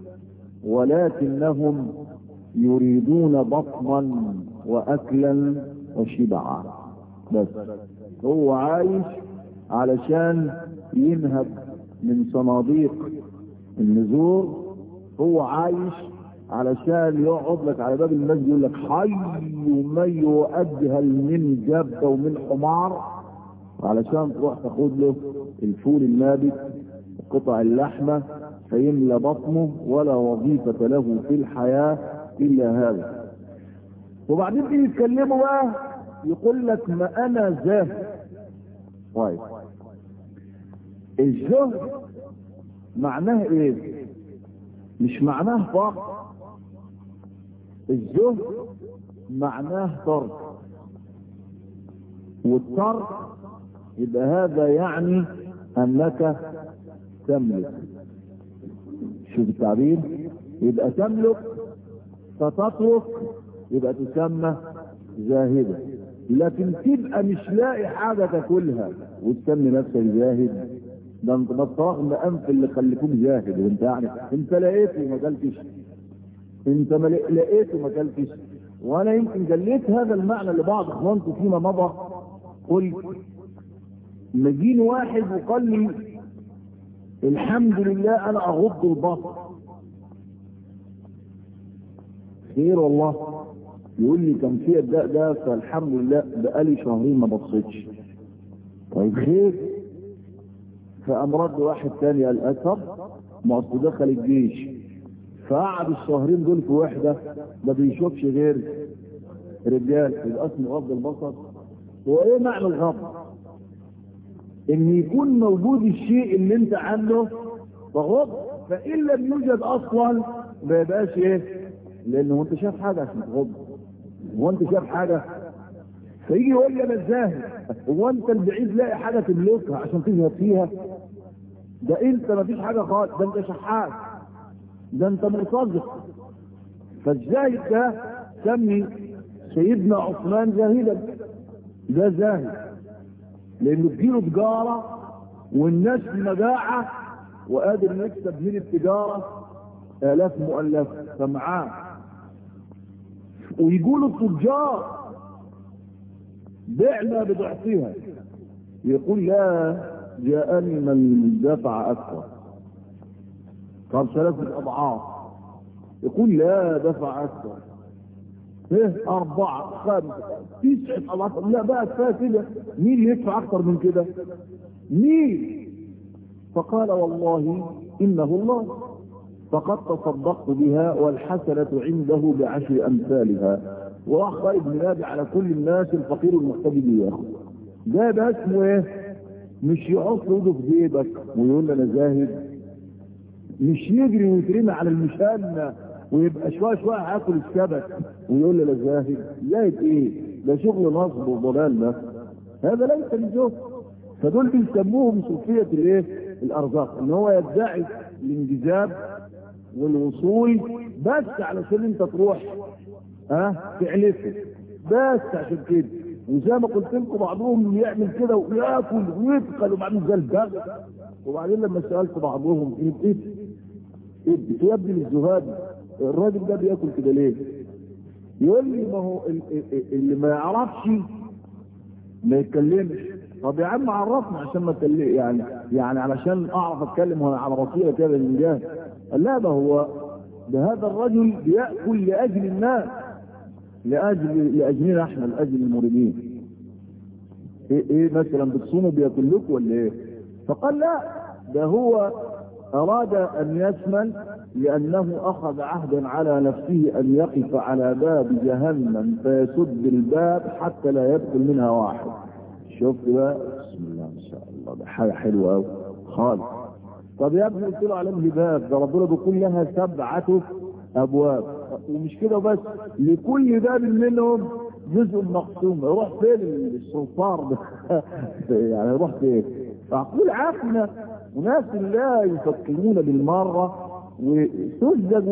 ولكنهم يريدون بطنا واكلا وشبعا بس هو عايش علشان ينهب من صناديق النزور هو عايش علشان يقعد لك على باب المسجد يقول لك حي من يؤجهل من جبة ومن حمار علشان تروح تاخد له الفول النابت قطع اللحمة فيملى بطنه ولا وظيفة له في الحياة إلا هذا وبعدين تيجي يتكلموا بقى يقول لك ما أنا زاهد طيب الزهد معناه ايه مش معناه فقر الزهد معناه ترك والترك يبقى هذا يعني انك تملك شوف التعبير يبقى تملك فتترك يبقى تسمى زاهدة لكن تبقى مش لاقي حاجة تاكلها وتسمي نفسك زاهد ده انت رغم انف اللي خليكوك زاهد وانت يعني انت لقيته وما اكلتش انت ما لقيته وما اكلتش وانا يمكن جليت هذا المعنى لبعض اخوانكم فيما مضى قلت مجين واحد وقال لي الحمد لله انا اغض البصر خير والله يقول لي كان في الداء ده فالحمد لله بقالي شهرين ما بصيتش طيب خير فقام رد واحد تاني قال اسد ما اصل دخل الجيش فقعد الشهرين دول في وحده ما بيشوفش غير رجال يبقى اسمه غض البصر هو ايه معنى الغض؟ ان يكون موجود الشيء اللي انت عنه فغض فان لم يوجد اصلا ما يبقاش ايه؟ لانه انت شايف حاجه عشان تغض هو انت شايف حاجه فيجي يقول لي انا زاهد هو انت البعيد لاقي حاجه تملكها عشان تذهب فيها ده انت ما فيش حاجه خالص ده انت شحات ده انت مرتزق فالزاهد ده سمي سيدنا عثمان زاهدا ده زاهد لانه تجيله تجاره والناس في مجاعه وقادر يكسب من التجاره الاف مؤلفه فمعاه ويقولوا التجار بعنا بضعفها يقول لا جاءني من دفع اكثر طب ثلاثة اضعاف يقول لا دفع اكثر ايه اربعة خمسة تسعة اضعاف لا بقى كفاية كده مين اللي يدفع اكثر من كده مين فقال والله انه الله فقد تصدقت بها والحسنة عنده بعشر امثالها وراح طيب منادي على كل الناس الفقير المحتاج بياخد ده ده اسمه ايه مش يحط ايده في جيبك ويقول انا زاهد مش يجري ويترمي على المشانة ويبقى شوية شوية هاكل السبت ويقول لي انا زاهد زاهد ايه ده شغل نصب وضلال ده هذا ليس الزهد فدول بيسموهم صوفية الايه الارزاق ان هو يدعي الانجذاب والوصول بس علشان انت تروح ها أه؟ تعلفه بس عشان كده وزي ما قلت لكم بعضهم يعمل كده وياكل ويتقل وبعدين زي البغل وبعدين لما سالت بعضهم ايه ايه يا ابني الزهاد الراجل ده بياكل كده ليه؟ يقول لي ما هو اللي ما يعرفش ما يتكلمش طب يا عم عرفنا عشان ما اتكلم يعني يعني علشان اعرف اتكلم وانا على بصيره كده من جهه قال لا ده هو ده هذا الرجل بياكل لاجل الناس لاجل لاجلنا احنا لاجل المريدين ايه ايه مثلا بتصوموا بياكل لكم ولا ايه فقال لا ده هو اراد ان يشمل لانه اخذ عهدا على نفسه ان يقف على باب جهنم فيسد الباب حتى لا يدخل منها واحد شفت بقى بسم الله ما شاء الله ده حاجه حلوه قوي خالص طب يا ابني قلت له على باب ده ربنا بيقول لها سبعه ابواب ومش كده بس لكل باب منهم جزء مقسوم يروح فين السلطار ده يعني يروح فين فاقول عقلنا وناس لا يفكرون بالمره وتزج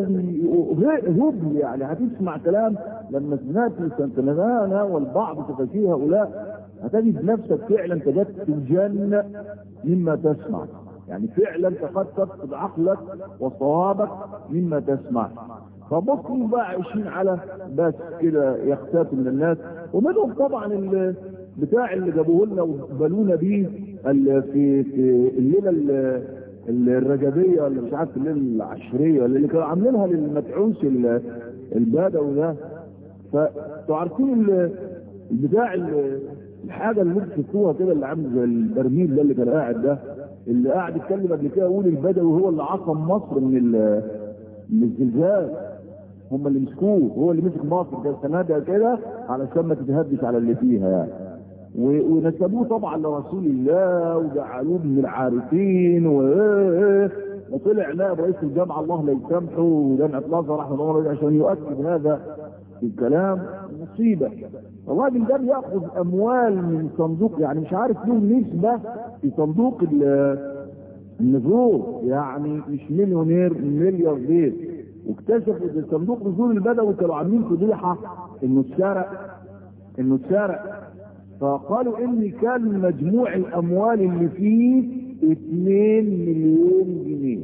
هبل يعني هتسمع كلام لما سمعت سنتنا والبعض تفشيه هؤلاء هتجد نفسك فعلا تجدت الجنة مما تسمع يعني فعلا أنت قد تفقد عقلك وصوابك مما تسمع فبصوا بقى عايشين على بس كده يختات من الناس ومنهم طبعا ال- بتاع اللي جابوه لنا وبلونا بيه ال- في في الليله ال- ال- الرجبيه ولا مش عارف الليله العشريه ولا اللي كانوا عاملينها للمدعوس ال- البدوي ده فانتوا عارفين ال- البتاع ال- الحاجه اللي انتوا شفتوها كده اللي عامل زي البرميل ده اللي كان قاعد ده اللي قاعد يتكلم قبل كده يقول البدوي هو اللي عصم مصر من ال- من الزلزال هم اللي مسكوه هو اللي مسك مصر ده السنه ده كده علشان ما تتهدش على اللي فيها يعني و- ونسبوه طبعا لرسول الله وجعلوه من العارفين و وطلع نائب رئيس الجامعه الله لا يسامحه وجامعه الازهر احمد عمر عشان يؤكد هذا الكلام مصيبه الراجل ده بياخذ اموال من صندوق يعني مش عارف له نسبه في صندوق ال- النذور يعني مش مليونير ملياردير واكتشفوا ان صندوق نزول البدوي كانوا عاملين فضيحه انه اتسرق انه اتسرق فقالوا ان كان مجموع الاموال اللي فيه 2 مليون جنيه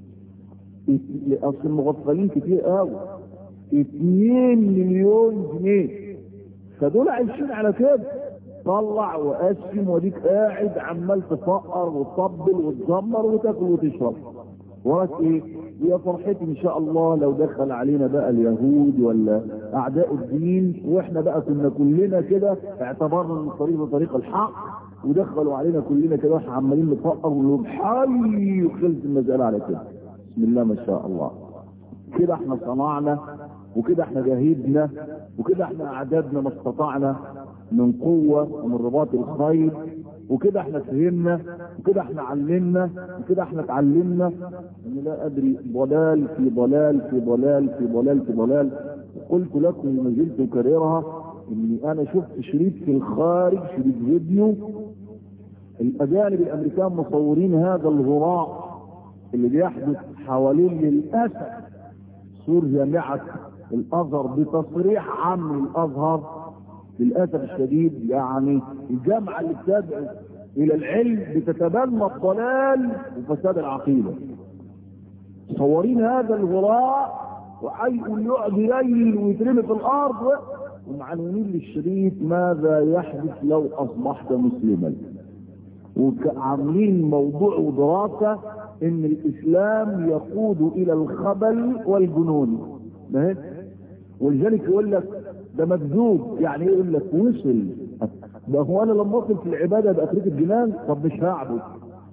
ات- اصل المغفلين كتير قوي 2 مليون جنيه فدول عايشين على كده طلع وقسم وديك قاعد عمال تفقر وتطبل وتزمر وتاكل وتشرب وراك ايه يا فرحتي ان شاء الله لو دخل علينا بقى اليهود ولا اعداء الدين واحنا بقى كنا كلنا كده اعتبرنا ان الطريق ده طريق الحق ودخلوا علينا كلنا كده واحنا عمالين نفقر ونقول حي وخلص المساله على كده بسم الله ما شاء الله كده احنا صنعنا وكده احنا جاهدنا وكده احنا اعدادنا ما استطعنا من قوة ومن رباط الخير وكده احنا فهمنا وكده احنا علمنا وكده احنا اتعلمنا انا لا ادري ضلال في ضلال في ضلال في ضلال في ضلال وقلت لكم ما زلت اكررها اني انا شفت شريط في الخارج شريط فيديو الاجانب الامريكان مصورين هذا الهراء اللي بيحدث حوالين للاسف سور جامعة الازهر بتصريح عام الازهر للاسف الشديد يعني الجامعة اللي بتدعو الى العلم بتتبنى الضلال وفساد العقيدة مصورين هذا الغراء وحي يقعد يليل ويترمي في الارض ومعلومين للشريف ماذا يحدث لو اصبحت مسلما وعاملين موضوع ودراسة ان الاسلام يقود الى الخبل والجنون فاهم؟ ولذلك يقول لك ده مكذوب يعني ايه يقول لك وصل ده هو انا لما اصل في العباده ابقى اترك الجنان طب مش هعبد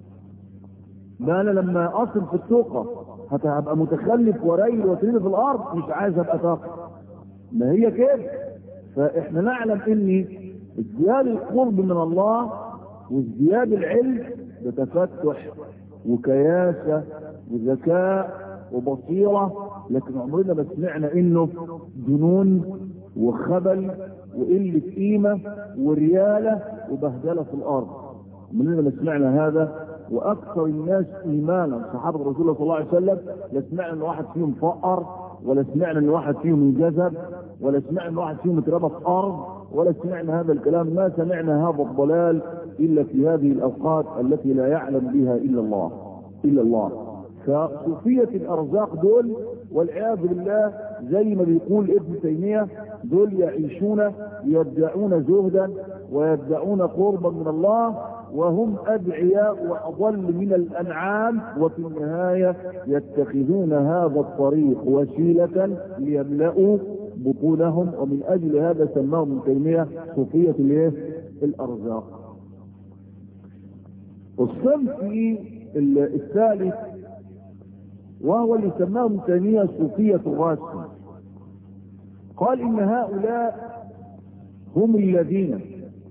ده انا لما اصل في السوقه هبقى متخلف وريل وتريد في الارض مش عايز ابقى طاقه ما هي كده فاحنا نعلم ان ازدياد القرب من الله وازدياد العلم ده تفتح وكياسة وذكاء وبصيرة لكن عمرنا ما سمعنا انه جنون وخبل وقلة قيمة وريالة وبهدلة في الارض عمرنا ما سمعنا هذا واكثر الناس ايمانا صحابة رسول الله صلى الله عليه وسلم لا سمعنا ان واحد فيهم فقر ولا سمعنا ان واحد فيهم انجذب ولا سمعنا ان واحد فيهم اتربى في ارض ولا سمعنا هذا الكلام ما سمعنا هذا الضلال الا في هذه الاوقات التي لا يعلم بها الا الله الا الله فصوفية الارزاق دول والعياذ بالله زي ما بيقول ابن تيمية دول يعيشون يدعون زهدا ويدعون قربا من الله وهم ادعياء واضل من الانعام وفي النهاية يتخذون هذا الطريق وسيلة ليملأوا بطونهم ومن اجل هذا سماهم ابن تيمية صوفية الايه الارزاق الصنف الثالث وهو اللي سماه ابن تيمية صوفية الراسم قال ان هؤلاء هم الذين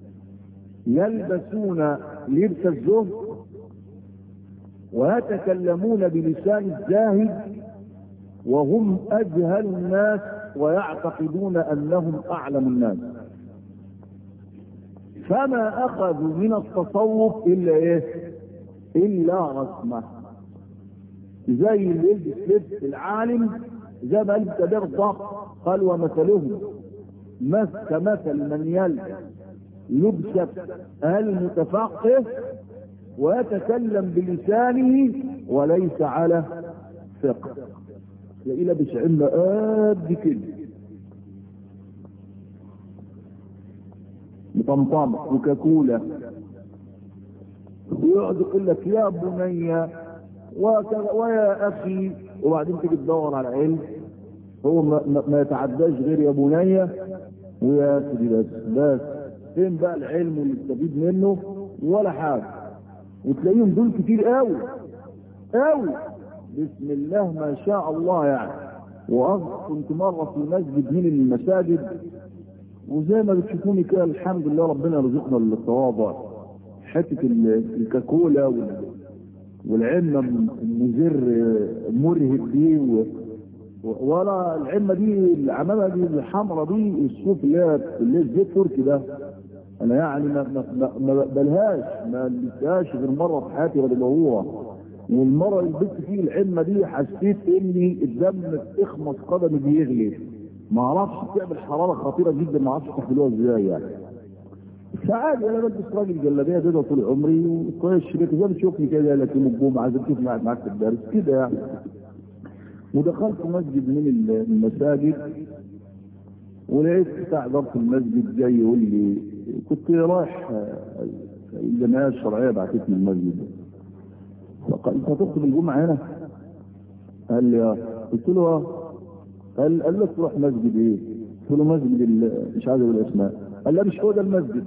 يلبسون لبس الزهد ويتكلمون بلسان الزاهد وهم اجهل الناس ويعتقدون انهم اعلم الناس فما اخذوا من التصوف الا ايه الا رسمه زي اللي يلبس لبس العالم زي ما قال كبير الضغط قال ومثلهم مثل كمثل من يلبس لبس المتفقه ويتكلم بلسانه وليس على فقه تلاقيه لابس عمة قد كده مطمطم وكاكولا ويقعد يقول لك يا بني وكذا ويا اخي وبعدين تيجي تدور على علم هو ما, ما, ما يتعداش غير يا بني ويا اخي بس بس فين بقى العلم اللي تستفيد منه ولا حاجه وتلاقيهم دول كتير قوي قوي بسم الله ما شاء الله يعني واذكر كنت مره في مسجد من المساجد وزي ما بتشوفوني كده الحمد لله ربنا رزقنا التواضع حته الكاكولا وال والعمة المزر مرهب دي و... ولا العمة دي العمامة دي الحمرة دي الصوف اللي هي اللي الزيت تركي ده انا يعني ما ما ما بقبلهاش ما لبستهاش غير مرة في حياتي غير ضرورة والمرة اللي لبست فيه العمة دي حسيت اني الدم اخمص قدمي بيغلي ما اعرفش بتعمل حرارة خطيرة جدا ما اعرفش تحملوها ازاي يعني فعادي انا بلبس راجل جلابيه بيضه طول عمري وكويس شريك زي ما تشوفني كده لكن الجمعه زي تشوفني قاعد معاك في الدرس كده يعني ودخلت مسجد من المساجد ولقيت بتاع اداره المسجد جاي يقول لي كنت رايح الجمعيه الشرعيه بعتتني المسجد فقال انت هتخطب الجمعه هنا؟ قال لي اه قلت له اه قال قال لك تروح مسجد ايه؟ قلت له مسجد مش عايز اقول اسماء قال لا مش هو ده المسجد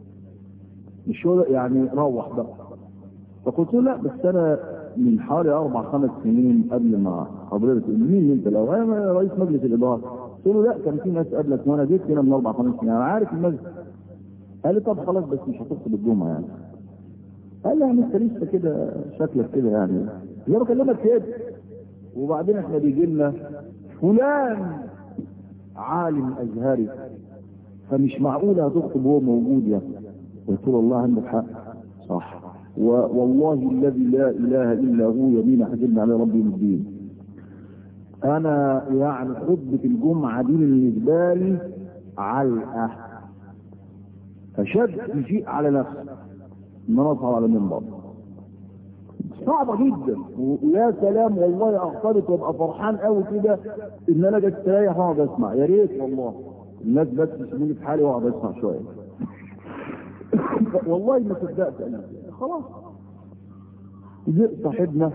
مش هو ده يعني روح بقى فقلت له لا بس انا من حوالي اربع خمس سنين قبل ما حضرتك مين انت لو انا رئيس مجلس الاداره قلت له لا كان في ناس قبلك وانا جيت هنا من اربع خمس سنين انا عارف المسجد قال لي طب خلاص بس مش هتخطب الجمعه يعني قال لي يعني انت لسه كده شكلك كده يعني زي ما بكلمك كده وبعدين احنا بيجي لنا فلان عالم ازهري فمش معقول هتخطب وهو موجود يعني قلت له والله عندك حق صح والله الذي لا اله الا هو يمين حجبنا على ربي الدين انا يعني خطبة الجمعة دي بالنسبة لي علقة فشد شيء على نفسي ان انا اطلع على المنبر صعبة جدا ويا سلام والله اختلط وابقى فرحان قوي كده ان انا جيت استريح واقعد اسمع يا ريت والله الناس بس يسيبوني في حالي واقعد اسمع شويه والله ما صدقت انا خلاص جئ صاحبنا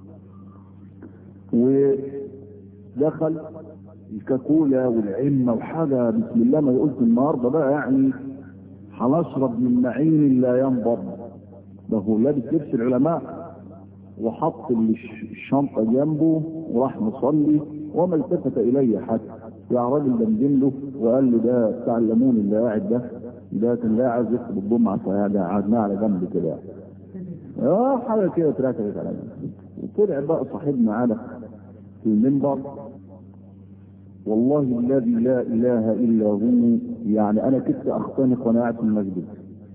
ودخل الكاكولا والعمه وحاجه بسم الله ما قلت النهارده بقى يعني هنشرب من معين لا ينضب ده هو لابس لبس العلماء وحط الشنطه جنبه وراح مصلي وما التفت الي حتى يا راجل دمدم له وقال له ده بتاع الليمون اللي قاعد ده ده كان لا عايز يخطب الجمعه فقعدناه على جنب كده اه حاجه كده اتركبت على جنب وطلع بقى صاحبنا على في المنبر والله الذي لا اله الا هو يعني انا كنت اختنق وانا قاعد في المسجد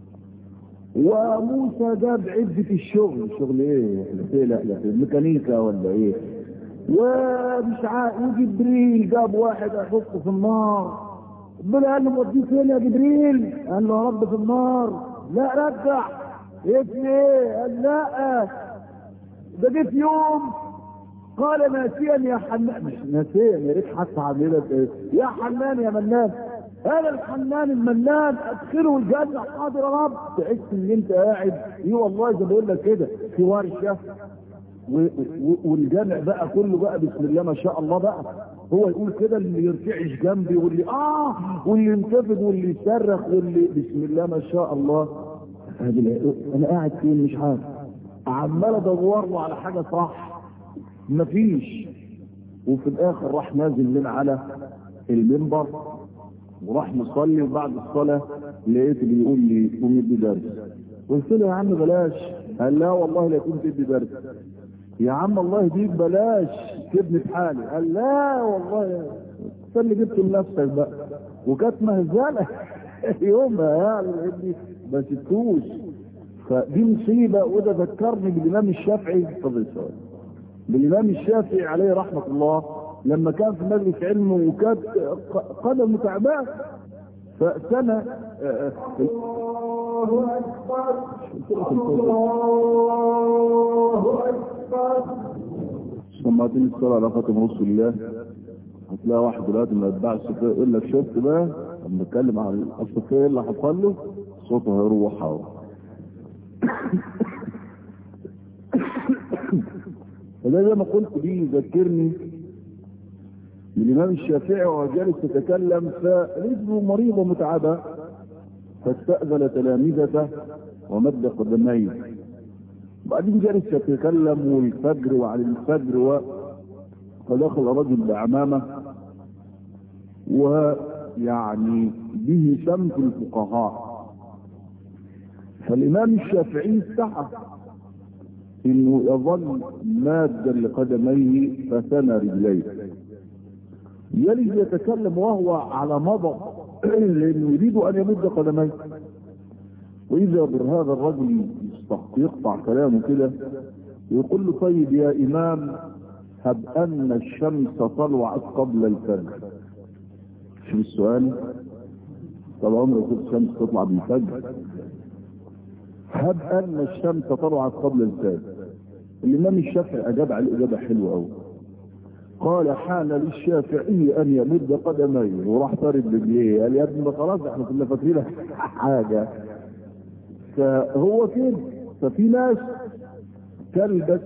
وموسى جاب عدة الشغل شغل ايه لا لا لا ميكانيكا ولا ايه ومش عارف وجبريل جاب واحد احطه في النار ربنا قال له موديه فين يا جبريل قال له يا رب في النار لا رجع ابن ايه قال لا ده جه في يوم قال ناسيا يا حنان مش ناسيا يا ريت حتى عامله ايه يا حنان يا منان انا الحنان المنان ادخله الجنه حاضر يا رب تحس ان انت قاعد ايه والله زي بقول لك كده في ورشه والجامع بقى كله بقى بسم الله ما شاء الله بقى هو يقول كده اللي يرتعش جنبي واللي اه واللي ينتفض واللي يصرخ واللي بسم الله ما شاء الله انا قاعد فين مش عارف عمال ادور له على حاجه صح مفيش وفي الاخر راح نازل من على المنبر وراح مصلي وبعد الصلاه لقيت بيقول لي قوم ادي درس قلت له يا عم بلاش قال لا والله لا كنت ادي درس يا عم الله يهديك بلاش سيبني في حالي قال لا والله اللي جبته لنفسك بقى وكانت مهزله يومها يعني ما سبتوش فدي مصيبه وده ذكرني بالامام الشافعي فضل السؤال بالامام الشافعي عليه رحمه الله لما كان في مجلس علمه وكانت قدمه تعبان فسنه الله أكبر الله أكبر سمعتني الصلاة على خاتم رسول الله هتلاقي واحد دلوقتي من اتباع الصوفية يقول لك شفت بقى لما نتكلم عن الصوفية اللي حصل له صوته هيروح اهو فده زي ما قلت دي يذكرني الإمام الشافعي وهو جالس يتكلم فرجله مريضة متعبة فاستأذن تلامذته ومد قدميه بعدين جالس يتكلم والفجر وعن الفجر و... فدخل رجل بعمامة ويعني به سمت الفقهاء فالإمام الشافعي استحى انه يظل مادا لقدميه فثنى رجليه يلي يتكلم وهو على مضض لانه يريد ان يمد قدميه واذا بهذا الرجل يقطع كلامه كده يقول له طيب يا امام هب ان الشمس طلعت قبل الفجر شو السؤال طب عمرك كنت الشمس تطلع بالفجر هب ان الشمس طلعت قبل الفجر الامام الشافعي اجاب على الاجابه حلوه قوي قال حان للشافعي ان يمد قدميه وراح طارد رجليه قال يا ابني خلاص احنا كنا فاكرين حاجه فهو كده ففي ناس تلبس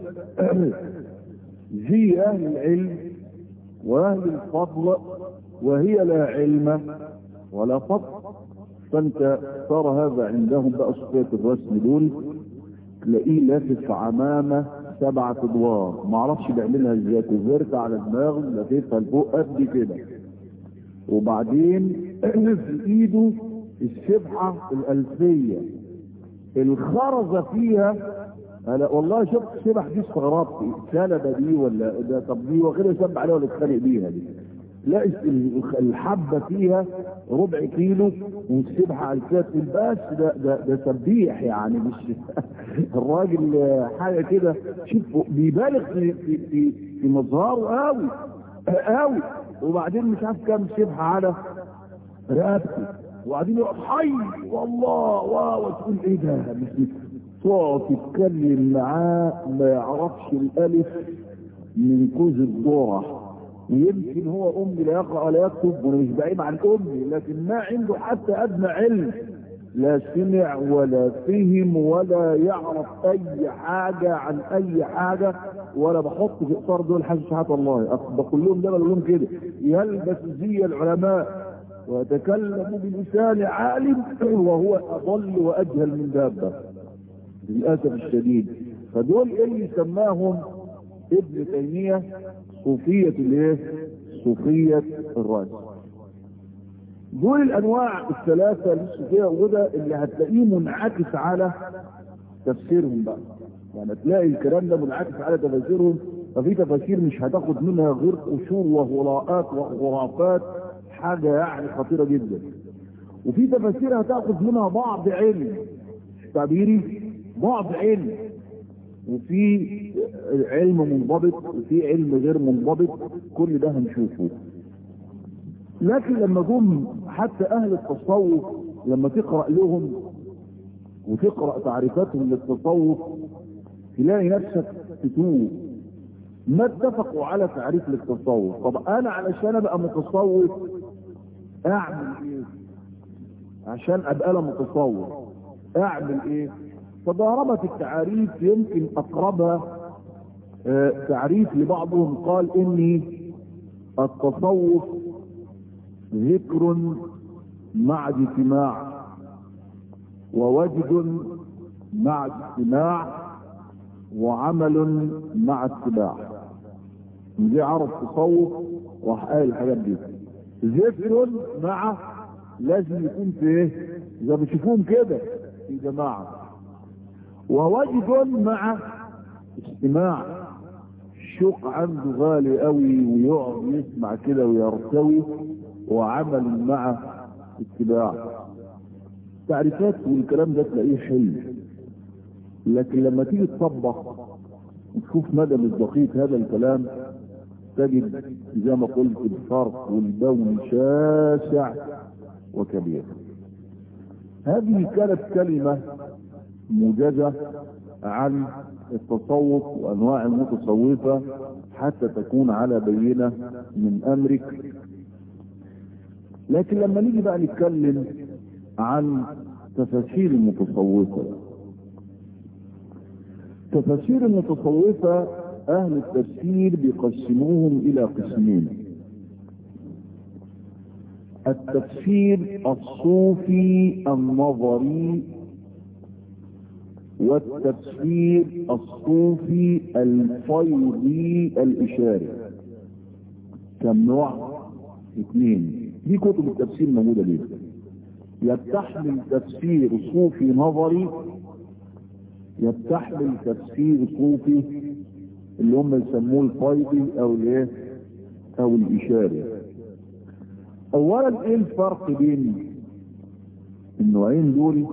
زي اهل العلم واهل الفضل وهي لا علم ولا فضل فانت صار هذا عندهم بقى صفية الرسم دول تلاقيه لافف عمامة سبعة ادوار ما اعرفش بيعملها ازاي كوفيرت على دماغه لاففها لفوق قد كده وبعدين في ايده السبحة الالفية الخرزة فيها انا والله شفت السبح دي استغربت سلبة دي ولا ده طب دي واخدها يسب عليها ولا اتخانق بيها دي لا الحبة فيها ربع كيلو والسبحة على الكتف بس ده ده ده سبيح يعني مش الراجل حاجة كده شوف بيبالغ في في في, في مظهره قوي قوي وبعدين مش عارف كام سبحة على رقبته وبعدين يقعد حي والله واو تقول ايه ده مش تقعد تتكلم معاه ما يعرفش الالف من كوز الذره ويمكن هو امي لا يقرا ولا يكتب وانا مش بعيد عن امي لكن ما عنده حتى ادنى علم لا سمع ولا فهم ولا يعرف اي حاجة عن اي حاجة ولا بحط في اطار دول حاجة سبحانه الله بقول لهم ده بقول لهم كده يلبس زي العلماء ويتكلم بلسان عالم وهو اضل واجهل من دابة للاسف الشديد فدول اللي سماهم ابن تيمية صوفية الايه صوفية الرأس دول الانواع الثلاثة للصوفية وده اللي هتلاقيه منعكس على تفسيرهم بقى يعني تلاقي الكلام ده منعكس على تفسيرهم ففي تفاسير مش هتاخد منها غير قشور وهراءات وخرافات حاجة يعني خطيرة جدا وفي تفاسير هتاخد منها بعض علم تعبيري بعض علم وفي علم منضبط وفي علم غير منضبط كل ده هنشوفه لكن لما جم حتى اهل التصوف لما تقرأ لهم وتقرأ تعريفاتهم للتصوف تلاقي نفسك تتوه ما اتفقوا على تعريف للتصوف طب انا علشان ابقى متصوف اعمل ايه عشان ابقى انا متصوف اعمل ايه تضاربت التعاريف يمكن اقربها اه تعريف لبعضهم قال اني التصوف ذكر مع اجتماع ووجد مع اجتماع وعمل مع اتباع دي عرف تصوف راح قال الحاجات دي ذكر مع لازم يكون في ايه اذا بتشوفوهم كده في جماعه ووجد مع اجتماع الشوق عنده غالي قوي ويقعد يسمع كده ويرتوي وعمل مع اتباع تعريفات والكلام ده تلاقيه حلو لكن لما تيجي تطبق وتشوف مدى مصداقية هذا الكلام تجد زي ما قلت الفرق والبون شاسع وكبير هذه كانت كلمة موجزة عن التصوف وأنواع المتصوفة حتى تكون على بينة من أمرك لكن لما نيجي بقى نتكلم عن تفاسير المتصوفة تفاسير المتصوفة أهل التفسير بيقسموهم إلى قسمين التفسير الصوفي النظري والتفسير الصوفي الفيضي الإشاري كم نوع؟ اثنين دي كتب التفسير موجودة ليه يتحمل تفسير صوفي نظري يتحمل تفسير صوفي اللي هم يسموه الفيضي او الايه او الاشاري اولا ايه الفرق بين النوعين دول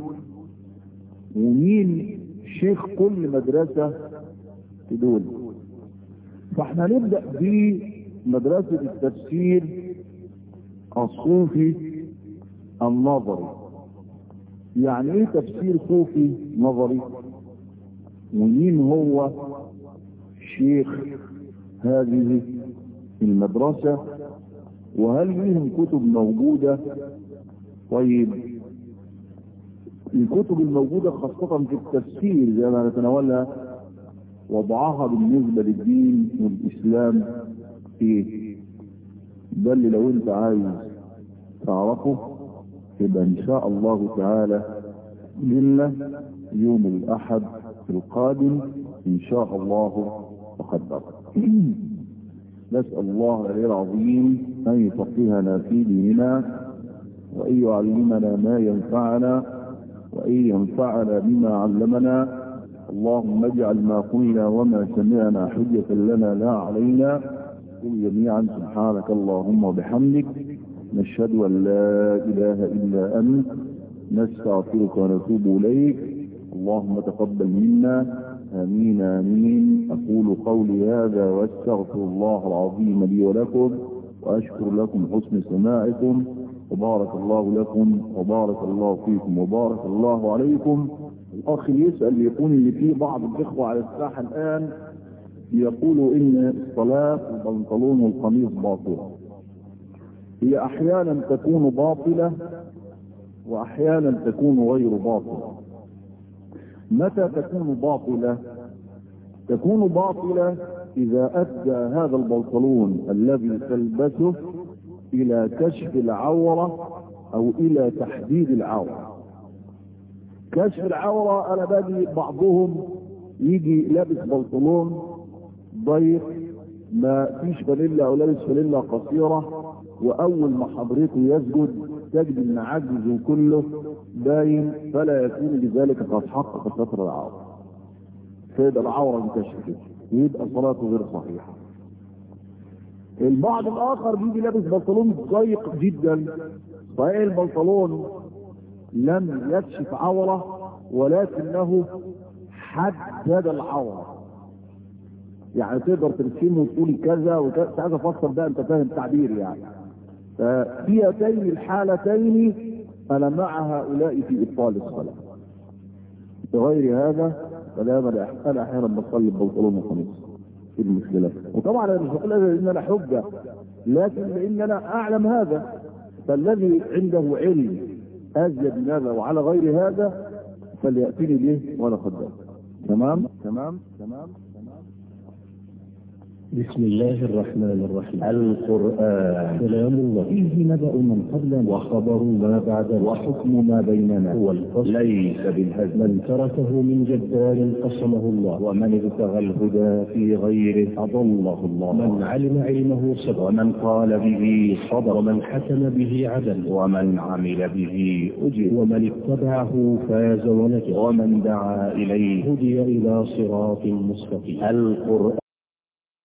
ومين شيخ كل مدرسة في دول فاحنا نبدأ بمدرسة التفسير الصوفي النظري يعني ايه تفسير صوفي نظري ومين هو شيخ هذه المدرسة وهل لهم كتب موجودة طيب الكتب الموجودة خاصة في التفسير زي ما نتناولها وضعها بالنسبة للدين والإسلام ايه ده اللي لو انت عايز تعرفه يبقى ان شاء الله تعالى لنا يوم الاحد القادم ان شاء الله وقدر نسأل الله العلي العظيم ان يفقهنا في ديننا وان يعلمنا ما ينفعنا وان ينفعنا بما علمنا اللهم اجعل ما قلنا وما سمعنا حجة لنا لا علينا قل جميعا سبحانك اللهم وبحمدك نشهد ان لا اله الا انت نستغفرك ونتوب اليك اللهم تقبل منا امين امين اقول قولي هذا واستغفر الله العظيم لي ولكم واشكر لكم حسن سماعكم وبارك الله لكم وبارك الله فيكم وبارك الله عليكم الاخ يسال يقول ان في بعض الاخوه على الساحه الان يقولوا ان الصلاه البنطلون والقميص باطله هي احيانا تكون باطله واحيانا تكون غير باطله متى تكون باطله تكون باطله اذا ادى هذا البنطلون الذي تلبسه الى كشف العوره او الى تحديد العوره كشف العوره انا باجي بعضهم يجي لابس بنطلون ضيق ما فيش فانيلا او لابس فانيلا قصيره واول ما حضرته يسجد تجد ان عجزه كله باين فلا يكون بذلك قد حقق ستر العوره فيبقى العوره انكشفت يبقى صلاته غير صحيحه البعض الاخر بيجي لابس بنطلون ضيق جدا صحيح البنطلون لم يكشف عوره ولكنه حدد العوره يعني تقدر ترسمه وتقول كذا وكذا عايز افسر ده انت فاهم تعبير يعني ففي هاتين الحالتين انا مع هؤلاء في ابطال الصلاه بغير هذا فلا انا احيانا بصلي ببنطلون وقميص في المشكله وطبعا انا مش بقول هذا لان انا حجه لكن لان انا اعلم هذا فالذي عنده علم ازيد من هذا وعلى غير هذا فلياتيني به وانا قدام تمام تمام تمام بسم الله الرحمن الرحيم القرآن كلام الله فيه نبأ من قبلنا وخبر ما بعدنا وحكم ما بيننا هو الفصل ليس بالهزل من تركه من جدار قسمه الله ومن ابتغى الهدى في غيره أضله الله من علم علمه صدق ومن قال به صدق ومن حكم به عدل ومن عمل به أجر ومن اتبعه فاز ونجا ومن دعا إليه هدي إلى صراط مستقيم القرآن